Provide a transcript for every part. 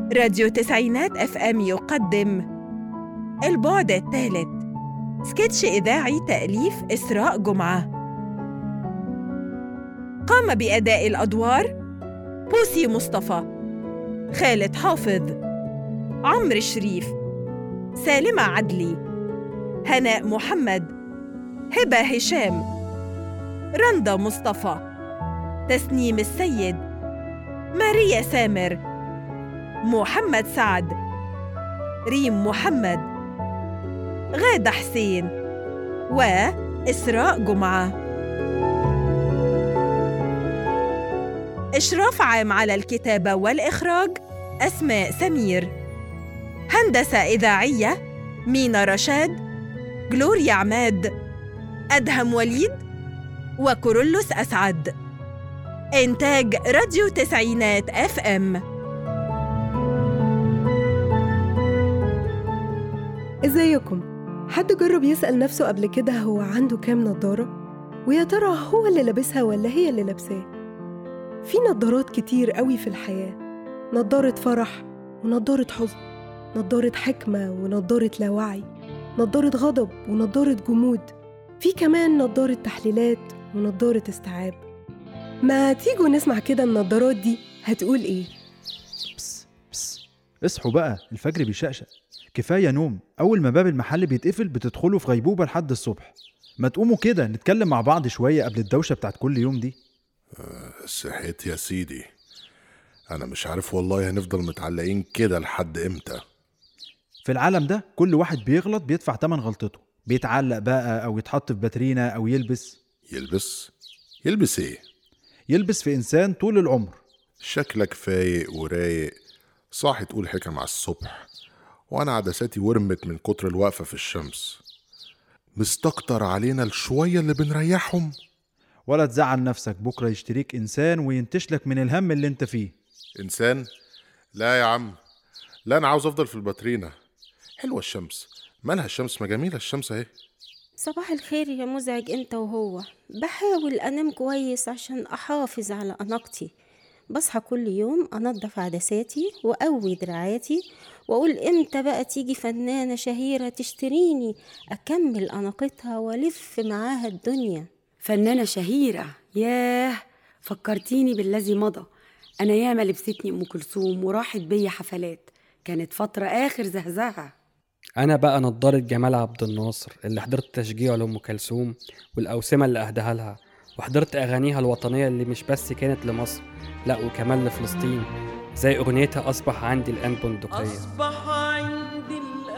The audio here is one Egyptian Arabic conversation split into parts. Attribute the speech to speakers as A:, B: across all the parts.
A: راديو تسعينات اف ام يقدم البعد الثالث سكتش اذاعي تاليف اسراء جمعه قام باداء الادوار بوسي مصطفى خالد حافظ عمرو شريف سالمه عدلي هناء محمد هبه هشام رندا مصطفى تسنيم السيد ماريا سامر محمد سعد ريم محمد غادة حسين وإسراء جمعة إشراف عام على الكتابة والإخراج أسماء سمير هندسة إذاعية مينا رشاد جلوريا عماد أدهم وليد وكورولوس أسعد إنتاج راديو تسعينات اف ام
B: ازيكم حد جرب يسأل نفسه قبل كده هو عنده كام نضارة؟ ويا ترى هو اللي لابسها ولا هي اللي لابساه؟ في نضارات كتير قوي في الحياة نضارة فرح ونضارة حزن نضارة حكمة ونضارة لاوعي نضارة غضب ونضارة جمود في كمان نضارة تحليلات ونضارة استيعاب ما تيجوا نسمع كده النضارات دي هتقول ايه
C: بس بس اصحوا بقى الفجر بيشقشق كفاية نوم أول ما باب المحل بيتقفل بتدخلوا في غيبوبة لحد الصبح ما تقوموا كده نتكلم مع بعض شوية قبل الدوشة بتاعت كل يوم دي
D: صحيت يا سيدي انا مش عارف والله هنفضل متعلقين كده لحد امتى
C: في العالم ده كل واحد بيغلط بيدفع تمن غلطته بيتعلق بقى أو يتحط في باترينا أو يلبس
D: يلبس يلبس ايه
C: يلبس في إنسان طول العمر
D: شكلك فايق ورايق صاحي تقول حكم على الصبح وانا عدساتي ورمت من كتر الوقفة في الشمس مستكتر علينا الشوية اللي بنريحهم
C: ولا تزعل نفسك بكرة يشتريك إنسان وينتشلك من الهم اللي انت فيه
D: انسان لا يا عم لا انا عاوز افضل في الباترينا حلوة الشمس مالها الشمس ما جميلة الشمس اهي
E: صباح الخير يا مزعج انت وهو بحاول انام كويس عشان احافظ على اناقتي بصحى كل يوم انضف عدساتي واقوي دراعاتي واقول امتى بقى تيجي فنانة شهيرة تشتريني اكمل اناقتها والف معاها الدنيا
F: فنانة شهيرة ياه فكرتيني بالذي مضى أنا ياما لبستني أم كلثوم وراحت بيا حفلات كانت فترة آخر زهزهة
G: أنا بقى نضارة جمال عبد الناصر اللي حضرت تشجيعه لأم كلثوم والأوسمة اللي أهداها لها وحضرت أغانيها الوطنية اللي مش بس كانت لمصر لا وكمان لفلسطين زي أغنيتها أصبح عندي الآن بندقية
H: أصبح عندي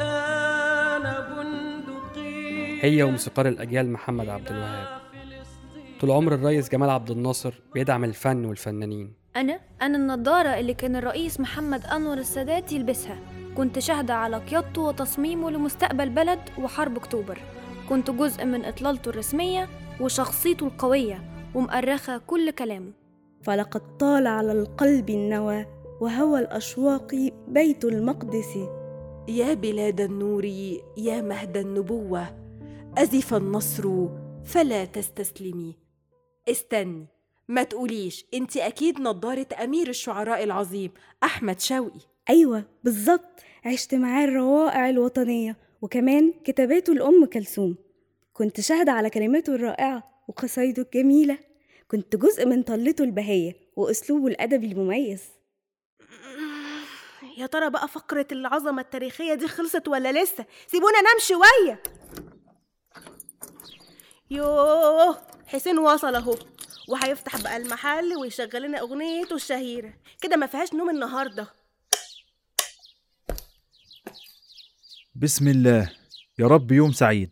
H: الآن بندقية
G: هي وموسيقار الأجيال محمد عبد الوهاب طول عمر الريس جمال عبد الناصر بيدعم الفن والفنانين
I: أنا أنا النضارة اللي كان الرئيس محمد أنور السادات يلبسها كنت شاهدة على قيادته وتصميمه لمستقبل بلد وحرب أكتوبر كنت جزء من إطلالته الرسمية وشخصيته القوية ومؤرخة كل كلامه
J: فلقد طال على القلب النوى وهوى الأشواق بيت المقدس
A: يا بلاد النور يا مهد النبوة أزف النصر فلا تستسلمي استني ما تقوليش انت أكيد نضارة أمير الشعراء العظيم أحمد شوقي
J: أيوة بالظبط عشت معاه الروائع الوطنية وكمان كتاباته لأم كلثوم كنت شاهدة على كلماته الرائعة وقصايده الجميلة كنت جزء من طلته البهية وأسلوبه الأدبي المميز
K: يا ترى بقى فقرة العظمة التاريخية دي خلصت ولا لسه سيبونا نام شوية يوه حسين وصل اهو وهيفتح بقى المحل ويشغل لنا اغنيته الشهيرة كده ما فيهاش نوم النهاردة
C: بسم الله يا رب يوم سعيد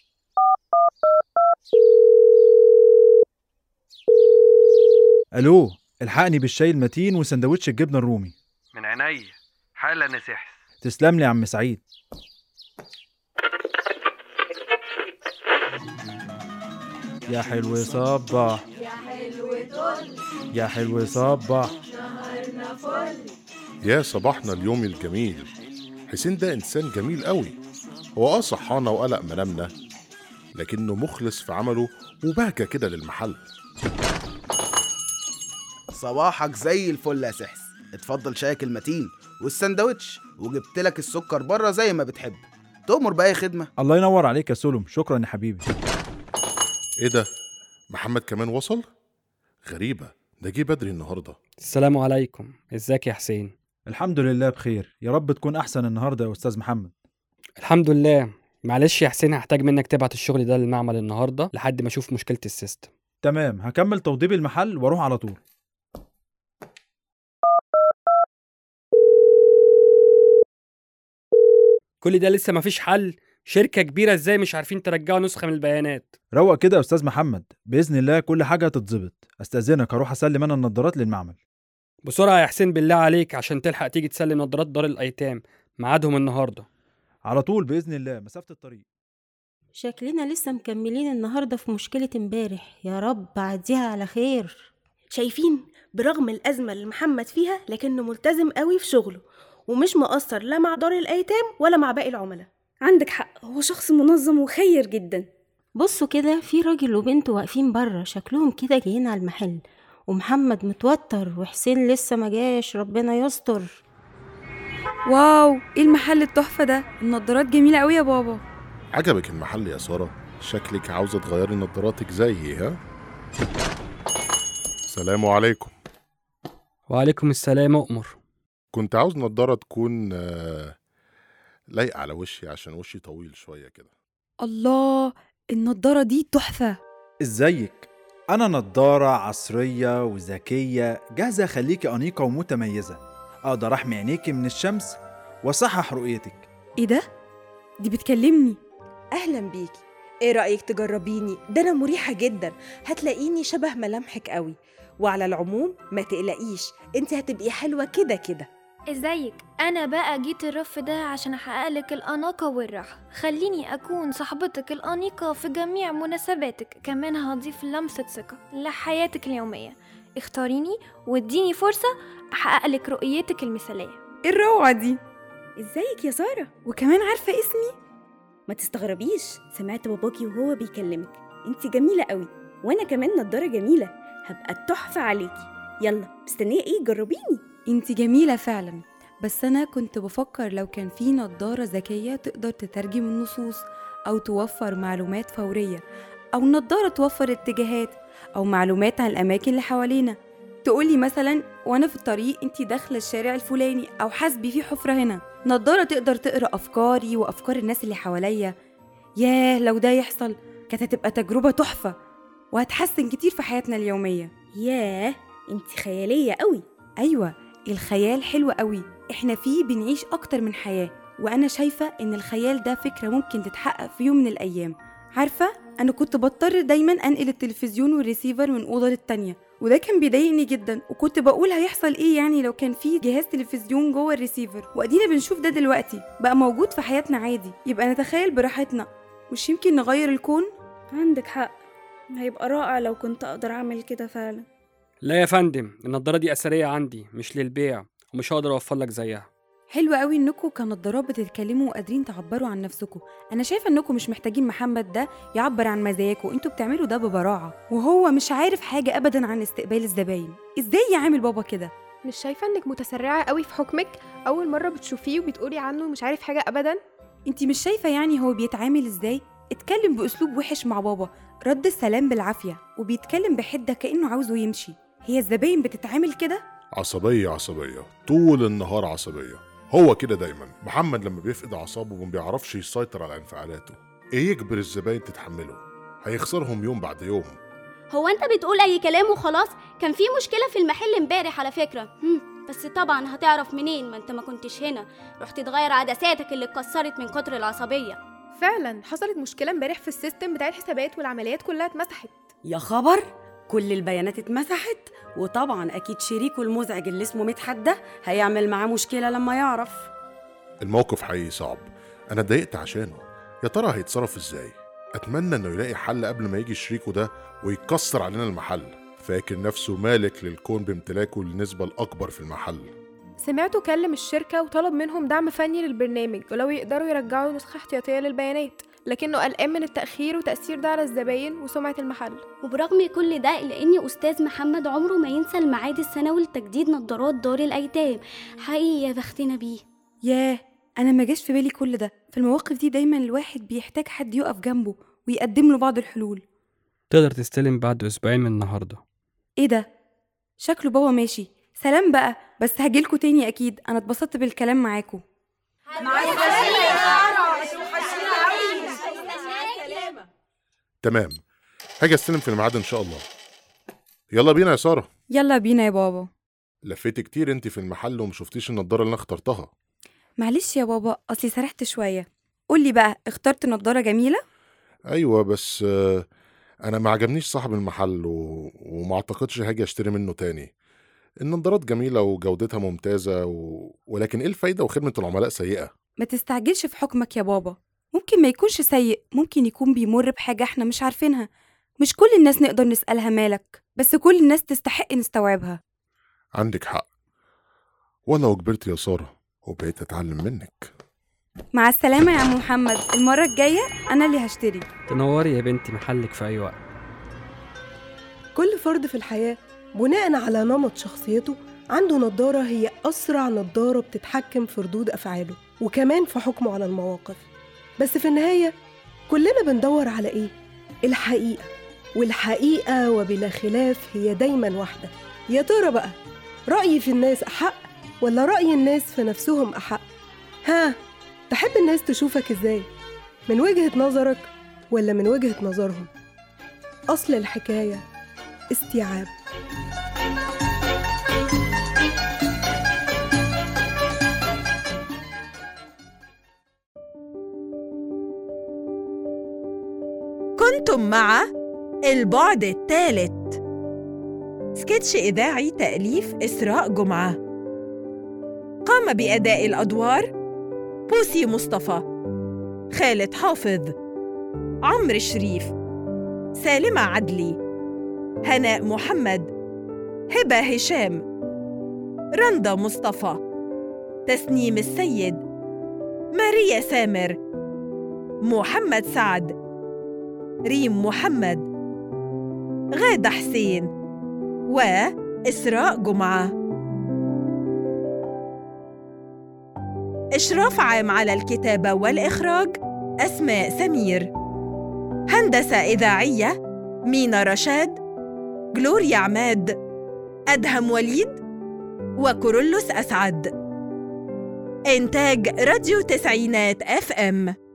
C: الو الحقني بالشاي المتين وسندوتش الجبنه الرومي
L: من عينيا حالا يا سحس
C: تسلم لي يا عم سعيد يا حلو صبح
M: يا حلو طل
C: يا حلو صبح
M: نهارنا فل
D: يا صباحنا اليوم الجميل حسين ده انسان جميل قوي هو اه صحانا وقلق منامنا لكنه مخلص في عمله وبهجة كده للمحل
N: صباحك زي الفل يا سحس اتفضل شايك المتين والسندوتش وجبت لك السكر بره زي ما بتحب تؤمر بأي خدمة
C: الله ينور عليك يا سولم شكرا يا حبيبي
D: ايه ده محمد كمان وصل غريبة ده جه بدري النهاردة
G: السلام عليكم ازيك يا حسين
C: الحمد لله بخير يا رب تكون احسن النهارده يا استاذ محمد
G: الحمد لله معلش يا حسين هحتاج منك تبعت الشغل ده للمعمل النهارده لحد ما اشوف مشكله السيستم
C: تمام هكمل توضيب المحل واروح على طول
G: كل ده لسه مفيش حل شركه كبيره ازاي مش عارفين ترجعوا نسخه من البيانات
C: روق كده يا استاذ محمد باذن الله كل حاجه هتتظبط استاذنك اروح اسلم انا النضارات للمعمل
G: بسرعه يا حسين بالله عليك عشان تلحق تيجي تسلم نظارات دار الايتام ميعادهم النهارده
C: على طول باذن الله مسافه الطريق
E: شكلنا لسه مكملين النهاردة في مشكلة امبارح يا رب عديها على خير
K: شايفين برغم الأزمة اللي محمد فيها لكنه ملتزم قوي في شغله ومش مقصر لا مع دار الأيتام ولا مع باقي العملاء
J: عندك حق هو شخص منظم وخير جدا
E: بصوا كده في راجل وبنت واقفين بره شكلهم كده جايين على المحل ومحمد متوتر وحسين لسه ما جاش ربنا يستر
O: واو ايه المحل التحفة ده النضارات جميلة قوي يا بابا
D: عجبك المحل يا سارة شكلك عاوزة تغيري نظاراتك زيي ها سلام عليكم
G: وعليكم السلام اؤمر
D: كنت عاوز نضارة تكون آه، لايقة على وشي عشان وشي طويل شوية كده
O: الله النضارة دي تحفة
C: ازيك انا نضاره عصريه وذكيه جاهزه اخليكي انيقه ومتميزه اقدر احمي عينيكي من الشمس واصحح رؤيتك
O: ايه ده دي بتكلمني
A: أهلا بيكي إيه رأيك تجربيني؟ ده أنا مريحة جدا هتلاقيني شبه ملامحك قوي وعلى العموم ما تقلقيش انت هتبقي حلوة كده كده
I: ازيك انا بقى جيت الرف ده عشان احققلك الاناقه والراحه خليني اكون صاحبتك الانيقه في جميع مناسباتك كمان هضيف لمسه ثقه لحياتك اليوميه اختاريني واديني فرصه احققلك رؤيتك المثاليه
O: ايه الروعة دي
J: ازيك يا سارة
O: وكمان عارفة اسمي
J: ما تستغربيش سمعت باباكي وهو بيكلمك انت جميلة قوي وانا كمان نضارة جميلة هبقى التحفة عليكي يلا مستنية ايه جربيني
O: انت جميلة فعلا بس انا كنت بفكر لو كان في نضارة ذكية تقدر تترجم النصوص او توفر معلومات فورية او نضارة توفر اتجاهات او معلومات عن الاماكن اللي حوالينا تقولي مثلا وانا في الطريق انتي داخله الشارع الفلاني او حاسبي في حفره هنا نضاره تقدر تقرا افكاري وافكار الناس اللي حواليا ياه لو ده يحصل كانت هتبقى تجربه تحفه وهتحسن كتير في حياتنا اليوميه
J: ياه انت خيالية قوي
O: ايوه الخيال حلو قوي احنا فيه بنعيش اكتر من حياه وانا شايفه ان الخيال ده فكره ممكن تتحقق في يوم من الايام عارفه انا كنت بضطر دايما انقل التلفزيون والريسيفر من اوضه للتانيه وده كان بيضايقني جدا وكنت بقول هيحصل ايه يعني لو كان في جهاز تلفزيون جوه الريسيفر وادينا بنشوف ده دلوقتي بقى موجود في حياتنا عادي يبقى نتخيل براحتنا مش يمكن نغير الكون
J: عندك حق هيبقى رائع لو كنت اقدر اعمل كده فعلا
G: لا يا فندم النضاره دي اثريه عندي مش للبيع ومش هقدر اوفر لك زيها
O: حلو قوي انكم كنضارات بتتكلموا وقادرين تعبروا عن نفسكم انا شايفه انكم مش محتاجين محمد ده يعبر عن مزاياكم انتوا بتعملوا ده ببراعه وهو مش عارف حاجه ابدا عن استقبال الزباين ازاي يعمل بابا كده
P: مش شايفة انك متسرعة قوي في حكمك أول مرة بتشوفيه وبتقولي عنه مش عارف حاجة أبدا
O: انتي مش شايفه يعني هو بيتعامل ازاي اتكلم باسلوب وحش مع بابا رد السلام بالعافيه وبيتكلم بحده كانه عاوزه يمشي هي الزباين بتتعامل كده
D: عصبية عصبية طول النهار عصبية هو كده دايما محمد لما بيفقد أعصابه ما بيعرفش يسيطر على انفعالاته إيه يجبر الزباين تتحمله هيخسرهم يوم بعد يوم
Q: هو انت بتقول اي كلام وخلاص كان في مشكله في المحل امبارح على فكره هم، بس طبعا هتعرف منين ما انت ما كنتش هنا رحت تغير عدساتك اللي اتكسرت من كتر العصبيه
P: فعلا حصلت مشكلة امبارح في السيستم بتاع الحسابات والعمليات كلها اتمسحت
F: يا خبر كل البيانات اتمسحت وطبعا اكيد شريكه المزعج اللي اسمه مدحت ده هيعمل معاه مشكله لما يعرف
D: الموقف حقيقي صعب أنا اتضايقت عشانه يا ترى هيتصرف إزاي أتمنى إنه يلاقي حل قبل ما يجي شريكه ده ويكسر علينا المحل فاكر نفسه مالك للكون بامتلاكه النسبة الأكبر في المحل
P: سمعته كلم الشركة وطلب منهم دعم فني للبرنامج ولو يقدروا يرجعوا نسخة احتياطية للبيانات لكنه قلقان من التأخير وتأثير ده على الزباين وسمعة المحل
Q: وبرغم كل ده إلا إن أستاذ محمد عمره ما ينسى الميعاد السنوي لتجديد نظارات دار الأيتام حقيقي يا بختنا بيه
O: ياه أنا ما جاش في بالي كل ده في المواقف دي دايما الواحد بيحتاج حد يقف جنبه ويقدم له بعض الحلول
G: تقدر تستلم بعد أسبوعين من النهاردة
O: إيه ده؟ شكله بابا ماشي سلام بقى بس هجيلكوا تاني أكيد أنا اتبسطت بالكلام معاكوا
M: مع السلامة يا سارة
D: تمام هاجي استلم في الميعاد ان شاء الله يلا بينا يا ساره
O: يلا بينا يا بابا
D: لفيت كتير انت في المحل ومشفتيش النضاره اللي انا اخترتها
O: معلش يا بابا أصلي سرحت شوية قولي بقى اخترت نضارة جميلة؟
D: ايوه بس آه، انا ما عجبنيش صاحب المحل و... وما اعتقدش هاجي اشتري منه تاني النضارات جميله وجودتها ممتازه و... ولكن ايه الفايده وخدمه العملاء سيئه
O: ما تستعجلش في حكمك يا بابا ممكن ما يكونش سيء ممكن يكون بيمر بحاجة احنا مش عارفينها مش كل الناس نقدر نسألها مالك بس كل الناس تستحق نستوعبها
D: عندك حق ولو كبرت يا ساره وبقيت اتعلم منك
O: مع السلامة يا عم محمد المرة الجاية أنا اللي هشتري
G: تنوري يا بنتي محلك في أي وقت
B: كل فرد في الحياة بناء على نمط شخصيته عنده نضارة هي أسرع نضارة بتتحكم في ردود أفعاله وكمان في حكمه على المواقف بس في النهاية كلنا بندور على إيه؟ الحقيقة والحقيقة وبلا خلاف هي دايما واحدة يا ترى بقى رأيي في الناس أحق ولا رأي الناس في نفسهم أحق؟ ها تحب الناس تشوفك إزاي؟ من وجهة نظرك ولا من وجهة نظرهم؟ أصل الحكاية استيعاب
R: كنتم مع البعد الثالث سكتش إذاعي تأليف إسراء جمعة قام بأداء الأدوار بوسي مصطفى خالد حافظ عمرو شريف سالمة عدلي هناء محمد هبة هشام رندا مصطفى تسنيم السيد ماريا سامر محمد سعد ريم محمد غادة حسين وإسراء جمعة إشراف عام على الكتابة والإخراج أسماء سمير هندسة إذاعية مينا رشاد جلوريا عماد أدهم وليد وكورولوس أسعد إنتاج راديو تسعينات أف أم